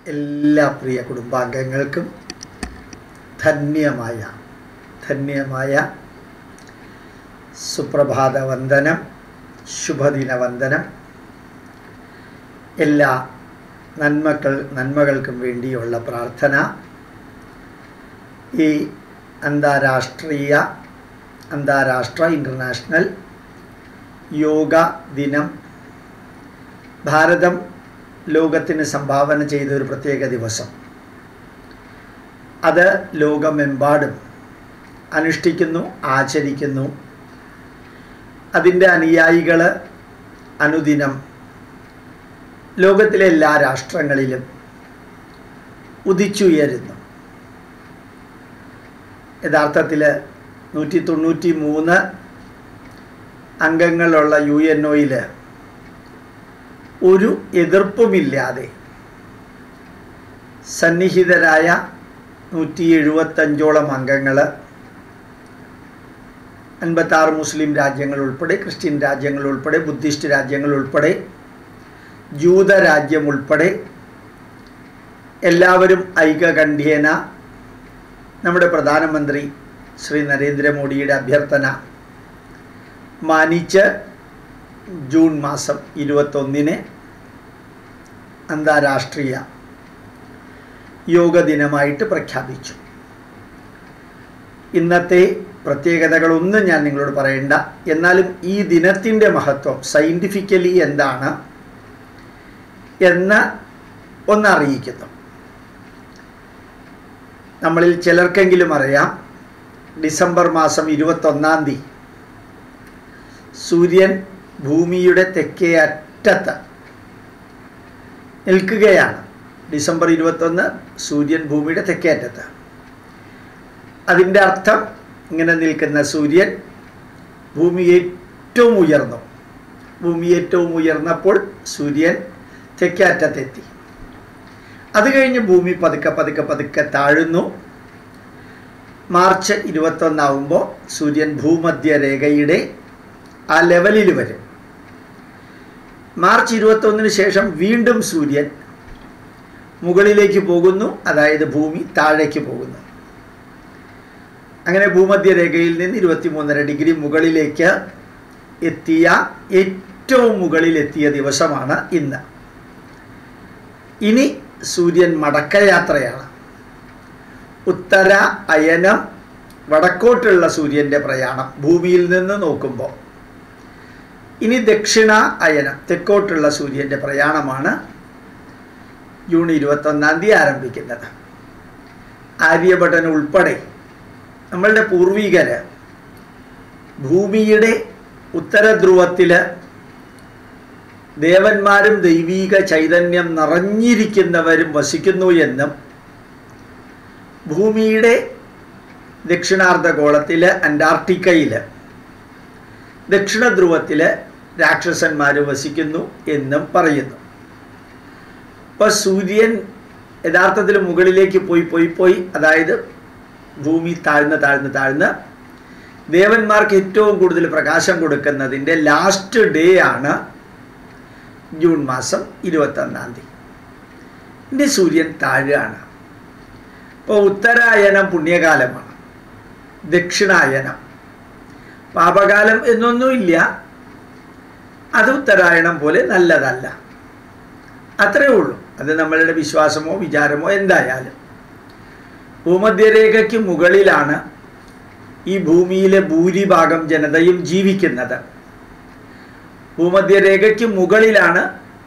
എല്ലാ പ്രിയ കുടുംബാംഗങ്ങൾക്കും ധന്യമായ ധന്യമായ സുപ്രഭാത വന്ദനം ശുഭദിന വന്ദനം എല്ലാ നന്മക്കൾ നന്മകൾക്കും വേണ്ടിയുള്ള പ്രാർത്ഥന ഈ അന്താരാഷ്ട്രീയ അന്താരാഷ്ട്ര ഇൻ്റർനാഷണൽ യോഗ ദിനം ഭാരതം ലോകത്തിന് സംഭാവന ചെയ്ത ഒരു പ്രത്യേക ദിവസം അത് ലോകമെമ്പാടും അനുഷ്ഠിക്കുന്നു ആചരിക്കുന്നു അതിൻ്റെ അനുയായികൾ അനുദിനം ലോകത്തിലെ എല്ലാ രാഷ്ട്രങ്ങളിലും ഉദിച്ചുയരുന്നു യഥാർത്ഥത്തിൽ നൂറ്റി തൊണ്ണൂറ്റി മൂന്ന് അംഗങ്ങളുള്ള യു എൻ ഒയിൽ ഒരു എതിർപ്പുമില്ലാതെ സന്നിഹിതരായ നൂറ്റി എഴുപത്തഞ്ചോളം അംഗങ്ങൾ അൻപത്താറ് മുസ്ലിം രാജ്യങ്ങൾ ഉൾപ്പെടെ ക്രിസ്ത്യൻ രാജ്യങ്ങൾ ഉൾപ്പെടെ ബുദ്ധിസ്റ്റ് രാജ്യങ്ങൾ ഉൾപ്പെടെ ജൂത രാജ്യം ഉൾപ്പെടെ എല്ലാവരും ഐകകണ്ഠ്യേന നമ്മുടെ പ്രധാനമന്ത്രി ശ്രീ നരേന്ദ്രമോദിയുടെ അഭ്യർത്ഥന മാനിച്ച് ജൂൺ മാസം ഇരുപത്തൊന്നിന് അന്താരാഷ്ട്രീയ യോഗ ദിനമായിട്ട് പ്രഖ്യാപിച്ചു ഇന്നത്തെ പ്രത്യേകതകളൊന്നും ഞാൻ നിങ്ങളോട് പറയണ്ട എന്നാലും ഈ ദിനത്തിൻ്റെ മഹത്വം സയൻറ്റിഫിക്കലി എന്താണ് എന്ന് ഒന്നറിയിക്കുന്നു നമ്മളിൽ ചിലർക്കെങ്കിലും അറിയാം ഡിസംബർ മാസം ഇരുപത്തൊന്നാം തീയതി സൂര്യൻ ഭൂമിയുടെ തെക്കേ അറ്റത്ത് നിൽക്കുകയാണ് ഡിസംബർ ഇരുപത്തൊന്ന് സൂര്യൻ ഭൂമിയുടെ തെക്കേ അറ്റത്ത് അതിൻ്റെ അർത്ഥം ഇങ്ങനെ നിൽക്കുന്ന സൂര്യൻ ഭൂമി ഏറ്റവും ഉയർന്നു ഭൂമി ഏറ്റവും ഉയർന്നപ്പോൾ സൂര്യൻ തെക്കേ അറ്റത്തെത്തി അത് കഴിഞ്ഞ് ഭൂമി പതുക്കെ പതുക്കെ പതുക്കെ താഴുന്നു മാർച്ച് ഇരുപത്തൊന്നാവുമ്പോൾ സൂര്യൻ ഭൂമധ്യരേഖയുടെ ആ ലെവലിൽ വരും മാർച്ച് ഇരുപത്തൊന്നിന് ശേഷം വീണ്ടും സൂര്യൻ മുകളിലേക്ക് പോകുന്നു അതായത് ഭൂമി താഴേക്ക് പോകുന്നു അങ്ങനെ ഭൂമധ്യരേഖയിൽ നിന്ന് ഇരുപത്തിമൂന്നര ഡിഗ്രി മുകളിലേക്ക് എത്തിയ ഏറ്റവും മുകളിലെത്തിയ ദിവസമാണ് ഇന്ന് ഇനി സൂര്യൻ മടക്കയാത്രയാണ് ഉത്തര അയനം വടക്കോട്ടുള്ള സൂര്യൻ്റെ പ്രയാണം ഭൂമിയിൽ നിന്ന് നോക്കുമ്പോൾ ഇനി ദക്ഷിണ അയനം തെക്കോട്ടുള്ള സൂര്യൻ്റെ പ്രയാണമാണ് ജൂൺ ഇരുപത്തൊന്നാം തീയതി ആരംഭിക്കുന്നത് ആര്യഭട്ടൻ ഉൾപ്പെടെ നമ്മളുടെ പൂർവികര് ഭൂമിയുടെ ഉത്തരധ്രുവത്തിൽ ദേവന്മാരും ദൈവീക ചൈതന്യം നിറഞ്ഞിരിക്കുന്നവരും വസിക്കുന്നു എന്നും ഭൂമിയുടെ ദക്ഷിണാർദ്ധഗോളത്തിൽ അന്റാർട്ടിക്കയിൽ ദക്ഷിണ ധ്രുവത്തിൽ രാക്ഷസന്മാർ വസിക്കുന്നു എന്നും പറയുന്നു അപ്പോൾ സൂര്യൻ യഥാർത്ഥത്തിൽ മുകളിലേക്ക് പോയി പോയി പോയി അതായത് ഭൂമി താഴ്ന്ന് താഴ്ന്ന് താഴ്ന്ന് ദേവന്മാർക്ക് ഏറ്റവും കൂടുതൽ പ്രകാശം കൊടുക്കുന്നതിൻ്റെ ലാസ്റ്റ് ഡേ ആണ് ജൂൺ മാസം ഇരുപത്തൊന്നാം തീയതി ഇനി സൂര്യൻ താഴുകയാണ് ഇപ്പോൾ ഉത്തരായനം പുണ്യകാലമാണ് ദക്ഷിണായനം പാപകാലം എന്നൊന്നുമില്ല അത് ഉത്തരായണം പോലെ നല്ലതല്ല അത്രയേ ഉള്ളൂ അത് നമ്മളുടെ വിശ്വാസമോ വിചാരമോ എന്തായാലും ഭൂമധ്യരേഖയ്ക്ക് മുകളിലാണ് ഈ ഭൂമിയിലെ ഭൂരിഭാഗം ജനതയും ജീവിക്കുന്നത് ഭൂമധ്യരേഖയ്ക്ക് മുകളിലാണ്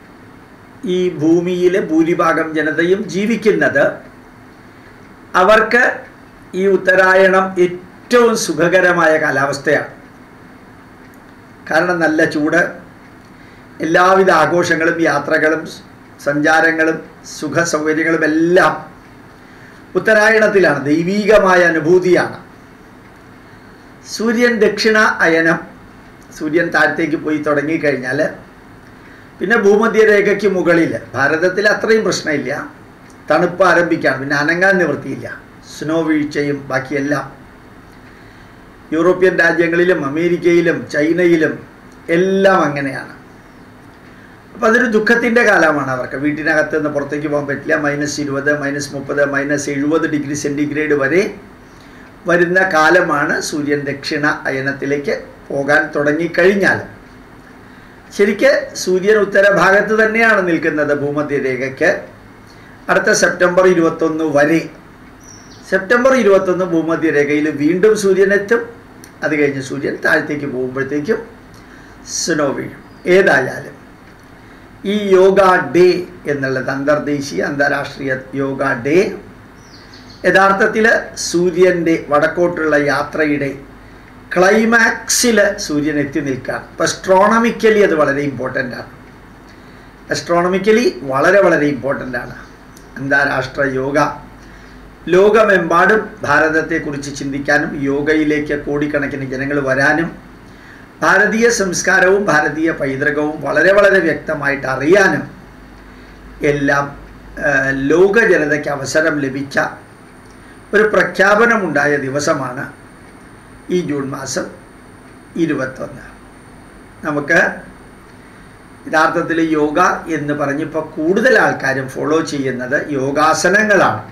ഈ ഭൂമിയിലെ ഭൂരിഭാഗം ജനതയും ജീവിക്കുന്നത് അവർക്ക് ഈ ഉത്തരായണം ഏറ്റവും സുഖകരമായ കാലാവസ്ഥയാണ് കാരണം നല്ല ചൂട് എല്ലാവിധ ആഘോഷങ്ങളും യാത്രകളും സഞ്ചാരങ്ങളും സുഖ സൗകര്യങ്ങളും എല്ലാം ഉത്തരായണത്തിലാണ് ദൈവീകമായ അനുഭൂതിയാണ് സൂര്യൻ ദക്ഷിണ അയനം സൂര്യൻ താഴത്തേക്ക് പോയി തുടങ്ങിക്കഴിഞ്ഞാൽ പിന്നെ ഭൂമധ്യരേഖയ്ക്ക് മുകളിൽ ഭാരതത്തിൽ അത്രയും പ്രശ്നമില്ല തണുപ്പ് ആരംഭിക്കുകയാണ് പിന്നെ അനങ്ങാൻ നിവൃത്തിയില്ല സ്നോ വീഴ്ചയും ബാക്കിയെല്ലാം യൂറോപ്യൻ രാജ്യങ്ങളിലും അമേരിക്കയിലും ചൈനയിലും എല്ലാം അങ്ങനെയാണ് അപ്പോൾ അതൊരു ദുഃഖത്തിൻ്റെ കാലമാണ് അവർക്ക് വീട്ടിനകത്ത് നിന്ന് പുറത്തേക്ക് പോകാൻ പറ്റില്ല മൈനസ് ഇരുപത് മൈനസ് മുപ്പത് മൈനസ് എഴുപത് ഡിഗ്രി സെൻറ്റിഗ്രേഡ് വരെ വരുന്ന കാലമാണ് സൂര്യൻ ദക്ഷിണ അയനത്തിലേക്ക് പോകാൻ തുടങ്ങിക്കഴിഞ്ഞാൽ ശരിക്ക് സൂര്യൻ ഉത്തരഭാഗത്ത് തന്നെയാണ് നിൽക്കുന്നത് ഭൂമധ്യരേഖയ്ക്ക് അടുത്ത സെപ്റ്റംബർ ഇരുപത്തൊന്ന് വരെ സെപ്റ്റംബർ ഇരുപത്തൊന്ന് ഭൂമധ്യരേഖയിൽ വീണ്ടും സൂര്യനെത്തും അത് കഴിഞ്ഞ് സൂര്യൻ താഴത്തേക്ക് പോകുമ്പോഴത്തേക്കും സ്നോ വീഴും ഏതായാലും ഈ യോഗ ഡേ എന്നുള്ളത് അന്തർദേശീയ അന്താരാഷ്ട്രീയ യോഗ ഡേ യഥാർത്ഥത്തിൽ സൂര്യൻ്റെ വടക്കോട്ടുള്ള യാത്രയുടെ ക്ലൈമാക്സിൽ സൂര്യൻ എത്തി നിൽക്കുകയാണ് അപ്പോൾ അസ്ട്രോണമിക്കലി അത് വളരെ ഇമ്പോർട്ടൻ്റ് ആണ് അസ്ട്രോണമിക്കലി വളരെ വളരെ ഇമ്പോർട്ടൻ്റ് ആണ് അന്താരാഷ്ട്ര യോഗ ലോകമെമ്പാടും ഭാരതത്തെക്കുറിച്ച് ചിന്തിക്കാനും യോഗയിലേക്ക് കോടിക്കണക്കിന് ജനങ്ങൾ വരാനും ഭാരതീയ സംസ്കാരവും ഭാരതീയ പൈതൃകവും വളരെ വളരെ വ്യക്തമായിട്ട് അറിയാനും എല്ലാം ലോക ജനതയ്ക്ക് അവസരം ലഭിച്ച ഒരു പ്രഖ്യാപനമുണ്ടായ ദിവസമാണ് ഈ ജൂൺ മാസം ഇരുപത്തൊന്ന് നമുക്ക് യഥാർത്ഥത്തിൽ യോഗ എന്ന് പറഞ്ഞിപ്പോൾ കൂടുതൽ ആൾക്കാരും ഫോളോ ചെയ്യുന്നത് യോഗാസനങ്ങളാണ്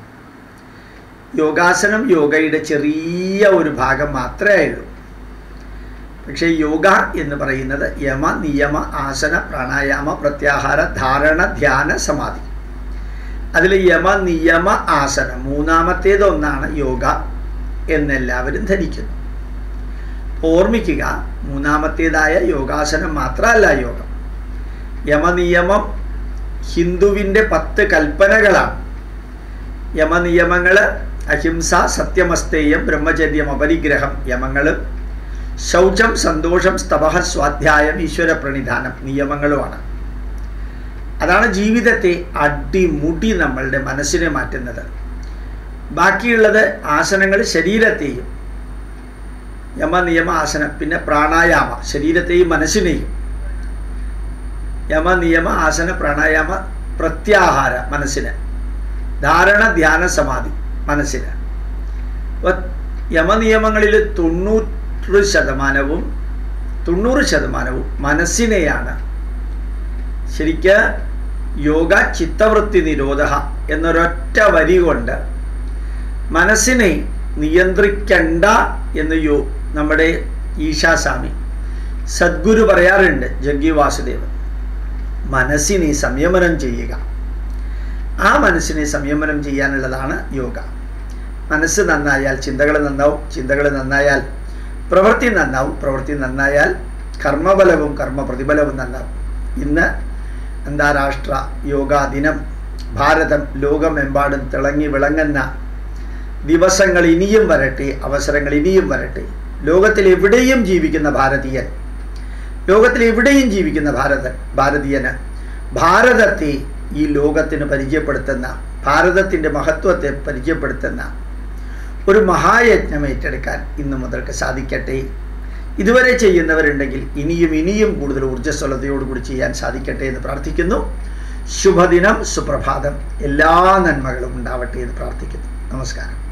യോഗാസനം യോഗയുടെ ചെറിയ ഒരു ഭാഗം മാത്രമേ ഉള്ളൂ പക്ഷേ യോഗ എന്ന് പറയുന്നത് യമ നിയമ ആസന പ്രാണായാമ പ്രത്യാഹാര ധാരണ ധ്യാന സമാധി അതിൽ യമ നിയമ ആസനം മൂന്നാമത്തേതൊന്നാണ് യോഗ എന്നെല്ലാവരും ധരിക്കുന്നു ഓർമ്മിക്കുക മൂന്നാമത്തേതായ യോഗാസനം മാത്രമല്ല യോഗം യമനിയമം ഹിന്ദുവിൻ്റെ പത്ത് കൽപ്പനകളാണ് യമനിയമങ്ങൾ അഹിംസ സത്യമസ്തേയം ബ്രഹ്മചര്യം അപരിഗ്രഹം യമങ്ങളും ശൗചം സന്തോഷം സ്തവഹ സ്വാധ്യായം ഈശ്വര പ്രണിധാനം നിയമങ്ങളുമാണ് അതാണ് ജീവിതത്തെ അടിമുടി നമ്മളുടെ മനസ്സിനെ മാറ്റുന്നത് ബാക്കിയുള്ളത് ആസനങ്ങൾ ശരീരത്തെയും യമ നിയമ ആസനം പിന്നെ പ്രാണായാമ ശരീരത്തെയും മനസ്സിനെയും യമ നിയമ ആസന പ്രാണായാമ പ്രത്യാഹാര മനസ്സിന് ധാരണ ധ്യാന സമാധി മനസ്സിന് അപ്പോൾ യമനിയമങ്ങളിൽ തൊണ്ണൂറ് ശതമാനവും തൊണ്ണൂറ് ശതമാനവും മനസ്സിനെയാണ് ശരിക്ക് യോഗ ചിത്തവൃത്തി നിരോധ എന്നൊരൊറ്റ വരി കൊണ്ട് മനസ്സിനെ നിയന്ത്രിക്കണ്ട എന്ന് യോ നമ്മുടെ ഈശാസ്വാമി സദ്ഗുരു പറയാറുണ്ട് ജഗ്ഗി വാസുദേവൻ മനസ്സിനെ സംയമനം ചെയ്യുക ആ മനസ്സിനെ സംയമനം ചെയ്യാനുള്ളതാണ് യോഗ മനസ്സ് നന്നായാൽ ചിന്തകൾ നന്നാവും ചിന്തകൾ നന്നായാൽ പ്രവൃത്തി നന്നാവും പ്രവൃത്തി നന്നായാൽ കർമ്മബലവും കർമ്മ പ്രതിഫലവും നന്നാവും ഇന്ന് അന്താരാഷ്ട്ര യോഗാ ദിനം ഭാരതം ലോകമെമ്പാടും തിളങ്ങി വിളങ്ങുന്ന ദിവസങ്ങൾ ഇനിയും വരട്ടെ അവസരങ്ങൾ ഇനിയും വരട്ടെ ലോകത്തിൽ എവിടെയും ജീവിക്കുന്ന ഭാരതീയൻ ലോകത്തിൽ എവിടെയും ജീവിക്കുന്ന ഭാരത ഭാരതീയന് ഭാരതത്തെ ഈ ലോകത്തിന് പരിചയപ്പെടുത്തുന്ന ഭാരതത്തിൻ്റെ മഹത്വത്തെ പരിചയപ്പെടുത്തുന്ന ഒരു മഹായജ്ഞം ഏറ്റെടുക്കാൻ ഇന്നു മുതൽക്ക് സാധിക്കട്ടെ ഇതുവരെ ചെയ്യുന്നവരുണ്ടെങ്കിൽ ഇനിയും ഇനിയും കൂടുതൽ ഊർജ്ജസ്വലതയോടുകൂടി ചെയ്യാൻ സാധിക്കട്ടെ എന്ന് പ്രാർത്ഥിക്കുന്നു ശുഭദിനം സുപ്രഭാതം എല്ലാ നന്മകളും ഉണ്ടാവട്ടെ എന്ന് പ്രാർത്ഥിക്കുന്നു നമസ്കാരം